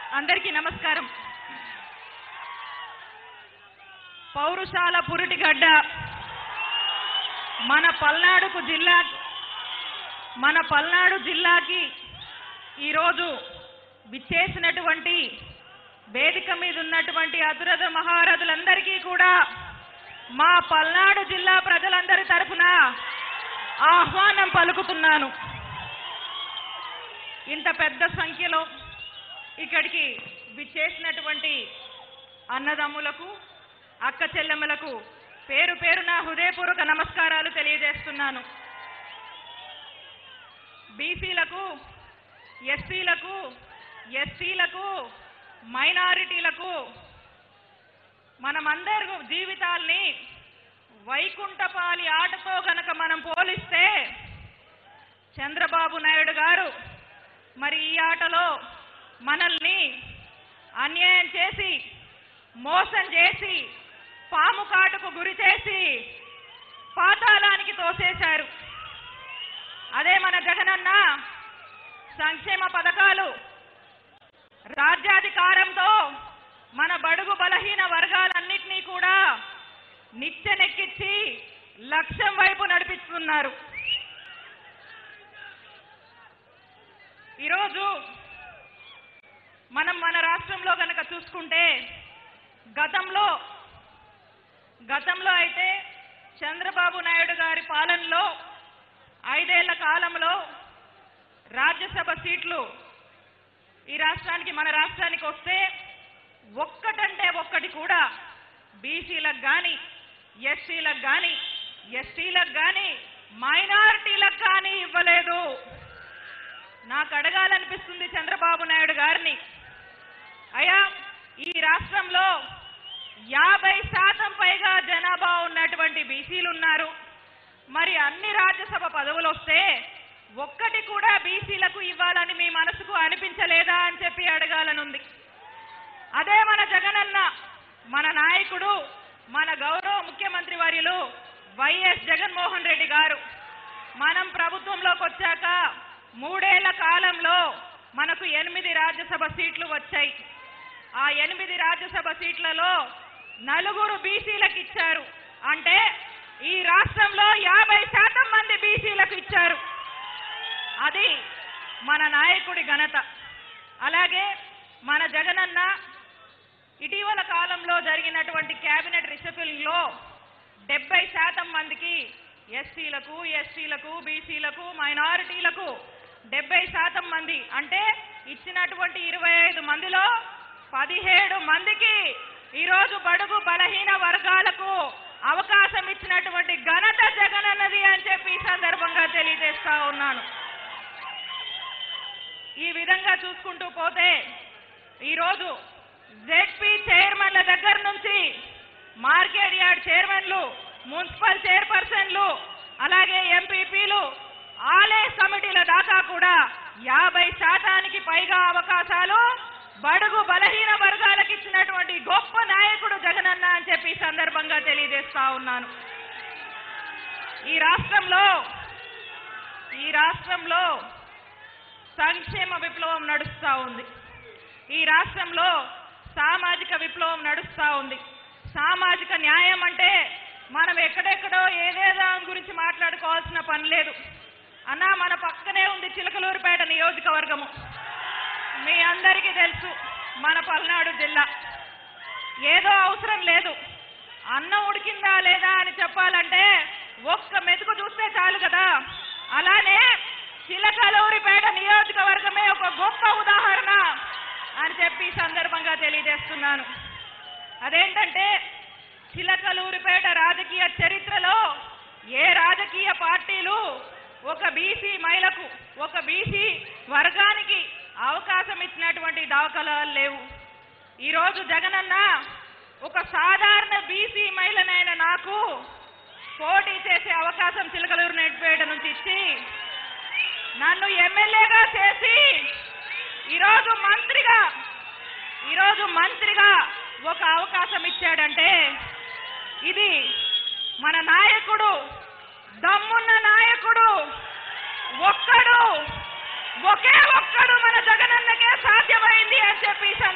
అందరికీ నమస్కారం పౌరుషాల పురిటిగడ్డ మన పల్నాడుకు జిల్లా మన పల్నాడు జిల్లాకి ఈరోజు విచ్చేసినటువంటి వేదిక మీద ఉన్నటువంటి అతురథ మహారథులందరికీ కూడా మా పల్నాడు జిల్లా ప్రజలందరి తరఫున ఆహ్వానం పలుకుతున్నాను ఇంత పెద్ద సంఖ్యలో ఇక్కడికి విచ్చేసినటువంటి అన్నదమ్ములకు అక్క చెల్లెమ్మలకు పేరు పేరున హృదయపూర్వక నమస్కారాలు తెలియజేస్తున్నాను బీసీలకు ఎస్సీలకు ఎస్టీలకు మైనారిటీలకు మనమందరి జీవితాల్ని వైకుంఠపాలి ఆటతో గనక మనం పోలిస్తే చంద్రబాబు నాయుడు గారు మరి ఈ ఆటలో మనల్ని అన్యాయం చేసి మోసం చేసి పాము కాటుకు గురి చేసి పాతాళానికి తోసేశారు అదే మన జగనన్న సంక్షేమ పథకాలు రాజ్యాధికారంతో మన బడుగు బలహీన వర్గాలన్నింటినీ కూడా నిచ్చెనెక్కించి లక్ష్యం వైపు నడిపిస్తున్నారు ఈరోజు మనం మన రాష్ట్రంలో కనుక చూసుకుంటే గతంలో గతంలో అయితే చంద్రబాబు నాయుడు గారి పాలనలో ఐదేళ్ల కాలంలో రాజ్యసభ సీట్లు ఈ రాష్ట్రానికి మన రాష్ట్రానికి వస్తే ఒక్కటంటే ఒక్కటి కూడా బీసీలకు కానీ ఎస్సీలకు కానీ ఎస్టీలకు కానీ మైనారిటీలకు కానీ ఇవ్వలేదు నాకు అడగాలనిపిస్తుంది చంద్రబాబు నాయుడు గారిని అయ్యా ఈ రాష్ట్రంలో యాభై శాతం పైగా జనాభా ఉన్నటువంటి బీసీలు ఉన్నారు మరి అన్ని రాజ్యసభ పదవులు వస్తే ఒక్కటి కూడా బీసీలకు ఇవ్వాలని మీ మనసుకు అనిపించలేదా అని చెప్పి అడగాలనుంది అదే మన జగనన్న మన నాయకుడు మన గౌరవ ముఖ్యమంత్రి వర్యులు వైఎస్ జగన్మోహన్ రెడ్డి గారు మనం ప్రభుత్వంలోకి వచ్చాక మూడేళ్ల కాలంలో మనకు ఎనిమిది రాజ్యసభ సీట్లు వచ్చాయి ఆ ఎనిమిది రాజ్యసభ సీట్లలో నలుగురు బీసీలకు ఇచ్చారు అంటే ఈ రాష్ట్రంలో యాభై శాతం మంది బీసీలకు ఇచ్చారు అది మన నాయకుడి ఘనత అలాగే మన జగనన్న ఇటీవల కాలంలో జరిగినటువంటి కేబినెట్ రిషఫిల్లో డెబ్బై శాతం మందికి ఎస్సీలకు ఎస్టీలకు బీసీలకు మైనారిటీలకు డెబ్బై శాతం మంది అంటే ఇచ్చినటువంటి ఇరవై ఐదు మందిలో పదిహేడు మందికి ఈరోజు బడుగు బలహీన వర్గాలకు అవకాశం ఇచ్చినటువంటి ఘనత జగనన్నది అని చెప్పి ఈ సందర్భంగా తెలియజేస్తా ఉన్నాను ఈ విధంగా చూసుకుంటూ పోతే ఈరోజు జెడ్పీ చైర్మన్ల దగ్గర నుంచి మార్కెట్ యార్డ్ చైర్మన్లు మున్సిపల్ చైర్పర్సన్లు అలాగే ఎంపీపీలు ఆలయ కమిటీల దాకా కూడా యాభై శాతానికి పైగా అవకాశాలు బడుగు బలహీన వర్గాలకు ఇచ్చినటువంటి గొప్ప నాయకుడు జగనన్న అని చెప్పి ఈ సందర్భంగా తెలియజేస్తా ఉన్నాను ఈ రాష్ట్రంలో ఈ రాష్ట్రంలో సంక్షేమ విప్లవం నడుస్తా ఉంది ఈ రాష్ట్రంలో సామాజిక విప్లవం నడుస్తా ఉంది సామాజిక న్యాయం అంటే మనం ఎక్కడెక్కడో ఏదేదో దాని గురించి మాట్లాడుకోవాల్సిన పని లేదు అన్నా మన పక్కనే ఉంది చిలకలూరుపేట నియోజకవర్గము మీ అందరికీ తెలుసు మన పల్నాడు జిల్లా ఏదో అవసరం లేదు అన్నం ఉడికిందా లేదా అని చెప్పాలంటే ఒక్క మెతుకు చూస్తే చాలు కదా అలానే చిలకలూరిపేట నియోజకవర్గమే ఒక గొప్ప ఉదాహరణ అని చెప్పి ఈ సందర్భంగా తెలియజేస్తున్నాను అదేంటంటే చిలకలూరిపేట రాజకీయ చరిత్రలో ఏ రాజకీయ పార్టీలు ఒక బీసీ మహిళకు ఒక బీసీ వర్గానికి అవకాశం ఇచ్చినటువంటి దాఖలాలు లేవు ఈరోజు జగనన్న ఒక సాధారణ బీసీ మహిళనైన నాకు పోటీ చేసే అవకాశం చిలకలూరు నెట్టిపేట నుంచి ఇచ్చి నన్ను ఎమ్మెల్యేగా చేసి ఈరోజు మంత్రిగా ఈరోజు మంత్రిగా ఒక అవకాశం ఇచ్చాడంటే ఇది మన నాయకుడు దమ్మున్న నాయకుడు ఒక్కడు ఒకే ఒక్కడు మన జగనన్నకే సాధ్యమైంది అని చెప్పి ఈ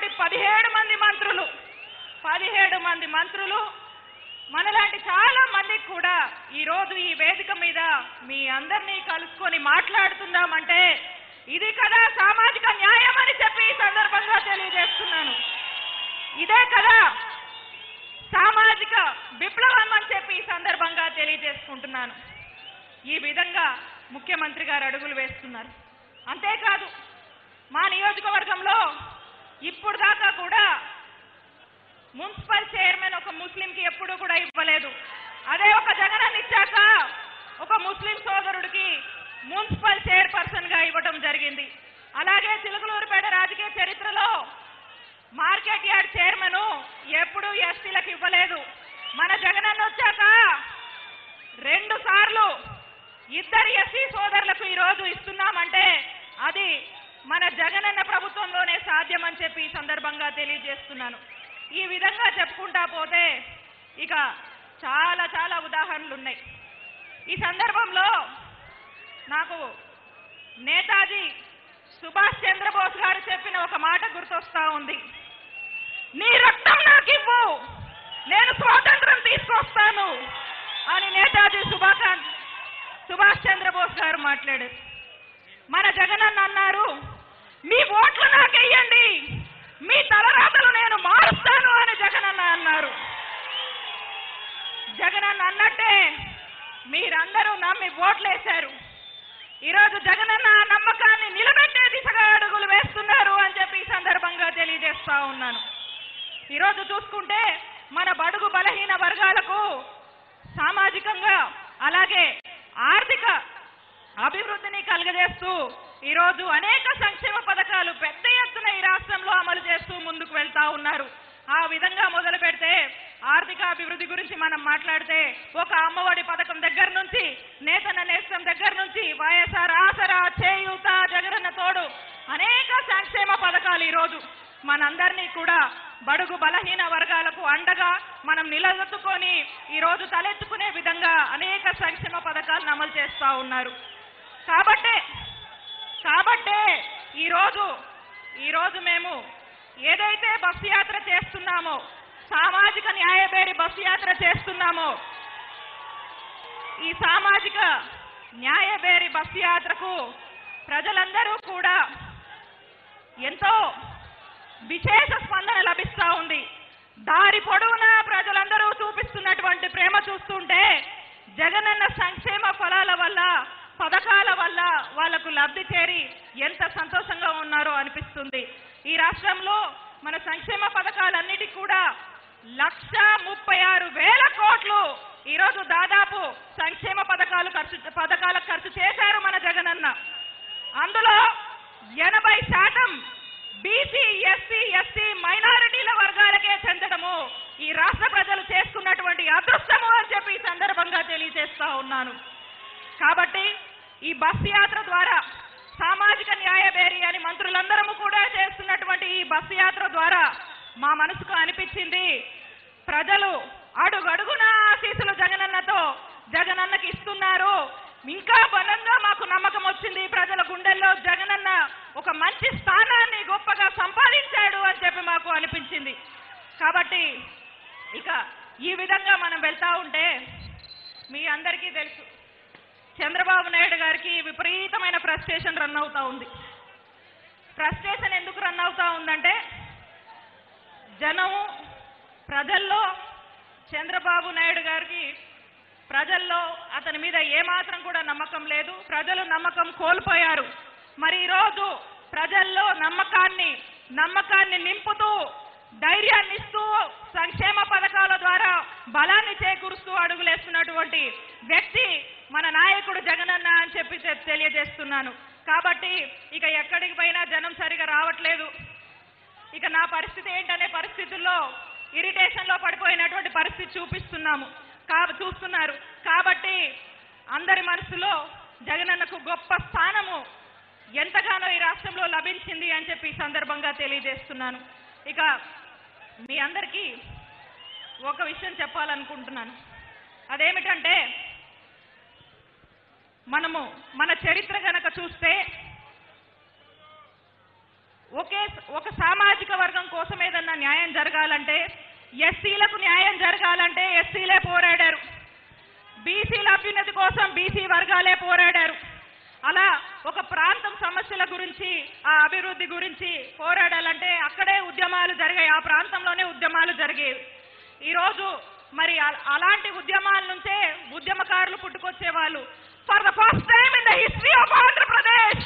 ఉన్నటువంటి పదిహేడు మంది మంత్రులు పదిహేడు మంది మంత్రులు మనలాంటి చాలా మందికి కూడా ఈ రోజు ఈ వేదిక మీద మీ అందరినీ కలుసుకొని మాట్లాడుతుందామంటే ఇది కదా సామాజిక న్యాయం అని చెప్పి ఈ సందర్భంగా తెలియజేస్తున్నాను ఇదే కదా సామాజిక విప్లవం అని చెప్పి ఈ సందర్భంగా తెలియజేసుకుంటున్నాను ఈ విధంగా ముఖ్యమంత్రి గారు అడుగులు వేస్తున్నారు అంతేకాదు మా నియోజకవర్గంలో ఇప్పుడు దాకా కూడా మున్సిపల్ చైర్మన్ ఒక ముస్లింకి ఎప్పుడూ కూడా ఇవ్వలేదు అదే ఒక జగనన్న ఇచ్చాక ఒక ముస్లిం సోదరుడికి మున్సిపల్ చైర్పర్సన్ గా ఇవ్వడం జరిగింది అలాగే చిలుకలూరుపేట రాజకీయ చరిత్రలో మార్కెట్ యార్డ్ చైర్మన్ ఎప్పుడూ ఎస్టీలకు ఇవ్వలేదు మన జగనన్న వచ్చాక రెండు సార్లు ఇద్దరు ఎస్సీ సోదరులకు ఈ రోజు ఇస్తున్నామంటే అది మన జగనన్న ప్రభుత్వంలోనే సాధ్యమని చెప్పి ఈ సందర్భంగా తెలియజేస్తున్నాను ఈ విధంగా చెప్పుకుంటా పోతే ఇక చాలా చాలా ఉదాహరణలు ఉన్నాయి ఈ సందర్భంలో నాకు నేతాజీ సుభాష్ చంద్రబోస్ గారు చెప్పిన ఒక మాట గుర్తొస్తా ఉంది నీ రక్తం నాకు ఇవ్వు నేను స్వాతంత్రం తీసుకొస్తాను అని నేతాజీ సుభాకాంత్ సుభాష్ చంద్రబోస్ గారు మాట్లాడారు మన జగనన్న అన్నారు మీ ఓట్లు నాకెయ్యండి మీ తలరాతలు నేను మారుస్తాను అని జగనన్న అన్నారు జగనన్న అన్నట్టే మీరందరూ నమ్మి ఓట్లేశారు ఈరోజు జగనన్న ఆ నమ్మకాన్ని నిలబెట్టే దిశగా అడుగులు వేస్తున్నారు అని చెప్పి ఈ సందర్భంగా తెలియజేస్తా ఉన్నాను ఈరోజు చూసుకుంటే మన బడుగు బలహీన వర్గాలకు సామాజికంగా అలాగే ఆర్థిక అభివృద్ధిని కలుగజేస్తూ ఈరోజు అనేక సంక్షేమ పథకాలు పెద్ద ఎత్తున ఈ రాష్ట్రంలో అమలు చేస్తూ ముందుకు వెళ్తా ఉన్నారు ఆ విధంగా మొదలు పెడితే ఆర్థిక అభివృద్ధి గురించి మనం మాట్లాడితే ఒక అమ్మఒడి పథకం దగ్గర నుంచి నేతన నేస్తం దగ్గర నుంచి వైఎస్ఆర్ ఆసరా చేయూత జగనన్న తోడు అనేక సంక్షేమ పథకాలు ఈరోజు మనందరినీ కూడా బడుగు బలహీన వర్గాలకు అండగా మనం నిలదొక్కుని ఈ రోజు తలెత్తుకునే విధంగా అనేక సంక్షేమ పథకాలను అమలు చేస్తా ఉన్నారు కాబట్టే కాబట్టే ఈరోజు ఈరోజు మేము ఏదైతే బస్సు యాత్ర చేస్తున్నామో సామాజిక న్యాయబేరి బస్సు యాత్ర చేస్తున్నామో ఈ సామాజిక న్యాయబేరి బస్సు యాత్రకు ప్రజలందరూ కూడా ఎంతో విశేష స్పందన లభిస్తా ఉంది దారి పొడవునా ప్రజలందరూ చూపిస్తున్నటువంటి ప్రేమ చూస్తుంటే జగనన్న సంక్షేమ ఫలాల వల్ల పథకాల వల్ల వాళ్లకు లబ్ధి చేరి ఎంత సంతోషంగా ఉన్నారో అనిపిస్తుంది ఈ రాష్ట్రంలో మన సంక్షేమ పథకాలన్నిటికీ కూడా లక్ష ముప్పై ఆరు వేల కోట్లు ఈరోజు దాదాపు సంక్షేమ పథకాలు ఖర్చు పథకాలకు ఖర్చు చేశారు మన జగనన్న అందులో ఎనభై శాతం బీసీ ఎస్సీ ఎస్టీ మైనారిటీల వర్గాలకే చెందడము ఈ రాష్ట్ర ప్రజలు చేసుకున్నటువంటి అదృష్టము అని చెప్పి ఈ సందర్భంగా తెలియజేస్తా ఉన్నాను కాబట్టి ఈ బస్ యాత్ర ద్వారా సామాజిక న్యాయబేరి అని మంత్రులందరము కూడా చేస్తున్నటువంటి ఈ బస్ యాత్ర ద్వారా మా మనసుకు అనిపించింది ప్రజలు అడుగడుగున ఆశీస్సులు జగనన్నతో జగనన్నకి ఇస్తున్నారు ఇంకా బలంగా మాకు నమ్మకం వచ్చింది ప్రజల గుండెల్లో జగనన్న ఒక మంచి స్థానాన్ని గొప్పగా సంపాదించాడు అని చెప్పి మాకు అనిపించింది కాబట్టి ఇక ఈ విధంగా మనం వెళ్తా ఉంటే మీ అందరికీ తెలుసు చంద్రబాబు నాయుడు గారికి విపరీతమైన ఫ్రస్ట్రేషన్ రన్ అవుతా ఉంది ఫ్రస్ట్రేషన్ ఎందుకు రన్ అవుతా ఉందంటే జనము ప్రజల్లో చంద్రబాబు నాయుడు గారికి ప్రజల్లో అతని మీద ఏమాత్రం కూడా నమ్మకం లేదు ప్రజలు నమ్మకం కోల్పోయారు మరి ఈరోజు ప్రజల్లో నమ్మకాన్ని నమ్మకాన్ని నింపుతూ ధైర్యాన్ని ఇస్తూ సంక్షేమ పథకాల ద్వారా బలాన్ని చేకూరుస్తూ అడుగులేస్తున్నటువంటి వ్యక్తి మన నాయకుడు జగనన్న అని చెప్పి తె- తెలియజేస్తున్నాను కాబట్టి ఇక ఎక్కడికి పోయినా జనం సరిగా రావట్లేదు ఇక నా పరిస్థితి ఏంటనే పరిస్థితుల్లో ఇరిటేషన్ లో పడిపోయినటువంటి పరిస్థితి చూపిస్తున్నాము కా చూస్తున్నారు కాబట్టి అందరి మనసులో జగనన్నకు గొప్ప స్థానము ఎంతగానో ఈ రాష్ట్రంలో లభించింది అని చెప్పి ఈ సందర్భంగా తెలియజేస్తున్నాను ఇక మీ అందరికీ ఒక విషయం చెప్పాలనుకుంటున్నాను అదేమిటంటే మనము మన చరిత్ర గనక చూస్తే ఒకే ఒక సామాజిక వర్గం కోసం ఏదన్నా న్యాయం జరగాలంటే ఎస్సీలకు న్యాయం జరగాలంటే ఎస్సీలే పోరాడారు బీసీల అభ్యున్నతి కోసం బీసీ వర్గాలే పోరాడారు అలా ఒక ప్రాంతం సమస్యల గురించి ఆ అభివృద్ధి గురించి పోరాడాలంటే అక్కడే ఉద్యమాలు జరిగాయి ఆ ప్రాంతంలోనే ఉద్యమాలు జరిగేవి ఈరోజు మరి అ- అలాంటి ఉద్యమాల నుంచే ఉద్యమకారులు పుట్టుకొచ్చే వాళ్ళు for the first time in the history of Andhra Pradesh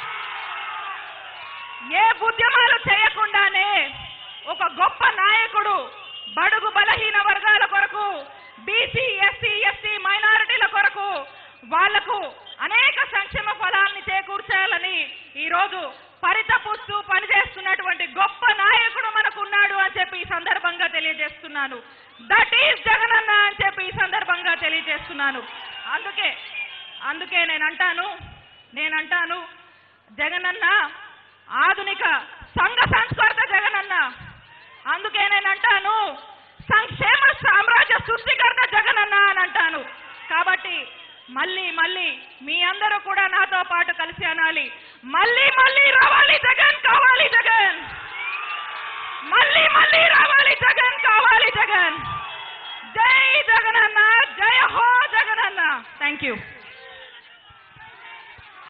ఏ ఉద్యమాలు చేయకుండానే ఒక గొప్ప నాయకుడు బడుగు బలహీన వర్గాల కొరకు బీసీ ఎస్సీ ఎస్టీ మైనారిటీల కొరకు వాళ్లకు అనేక సంక్షేమ ఫలాల్ని చేకూర్చాలని ఈరోజు పరితపుస్తూ పనిచేస్తున్నటువంటి గొప్ప నాయకుడు మనకు ఉన్నాడు అని చెప్పి ఈ సందర్భంగా తెలియజేస్తున్నాను దట్ ఈస్ జగనన్న అని చెప్పి ఈ సందర్భంగా తెలియజేస్తున్నాను అందుకే అందుకే నేను అంటాను నేనంటాను జగనన్న ఆధునిక సంఘ సంస్కృత జగనన్న అందుకే నేను అంటాను సంక్షేమ సామ్రాజ్య సృష్టికర్త జగనన్న అని అంటాను కాబట్టి మళ్ళీ మళ్ళీ మీ అందరూ కూడా నాతో పాటు కలిసి అనాలి మళ్ళీ మళ్ళీ రావాలి జగన్ కావాలి జగన్ మళ్ళీ మళ్ళీ రావాలి జగన్ కావాలి జగన్ జై జగనన్న జయ హో జగనన్న థ్యాంక్ యూ